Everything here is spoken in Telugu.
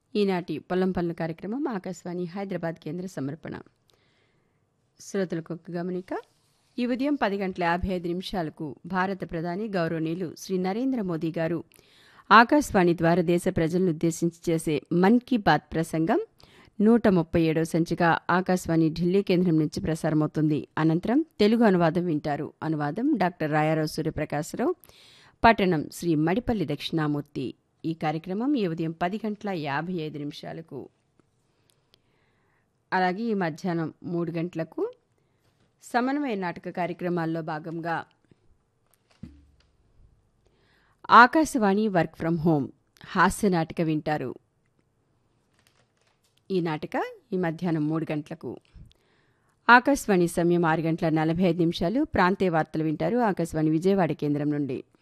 ఈనాటి పొలం పనుల కార్యక్రమం ఆకాశవాణి హైదరాబాద్ కేంద్ర సమర్పణ శ్రోతలకు ఒక గమనిక ఈ ఉదయం పది గంటల యాభై ఐదు నిమిషాలకు భారత ప్రధాని గౌరవనీయులు శ్రీ నరేంద్ర మోదీ గారు ఆకాశవాణి ద్వారా దేశ ప్రజలను ఉద్దేశించి చేసే మన్ కీ బాత్ ప్రసంగం నూట ముప్పై ఏడవ సంచిక ఆకాశవాణి ఢిల్లీ కేంద్రం నుంచి ప్రసారమవుతుంది అనంతరం తెలుగు అనువాదం వింటారు అనువాదం డాక్టర్ రాయారావు సూర్యప్రకాశరావు పట్టణం శ్రీ మడిపల్లి దక్షిణామూర్తి ఈ కార్యక్రమం ఈ ఉదయం పది గంటల యాభై ఐదు నిమిషాలకు అలాగే ఈ మధ్యాహ్నం మూడు గంటలకు సమన్వయ నాటక కార్యక్రమాల్లో భాగంగా ఆకాశవాణి వర్క్ ఫ్రం హోమ్ హాస్య నాటిక వింటారు ఈ నాటిక ఈ మధ్యాహ్నం మూడు గంటలకు ఆకాశవాణి సమయం ఆరు గంటల నలభై ఐదు నిమిషాలు ప్రాంతీయ వార్తలు వింటారు ఆకాశవాణి విజయవాడ కేంద్రం నుండి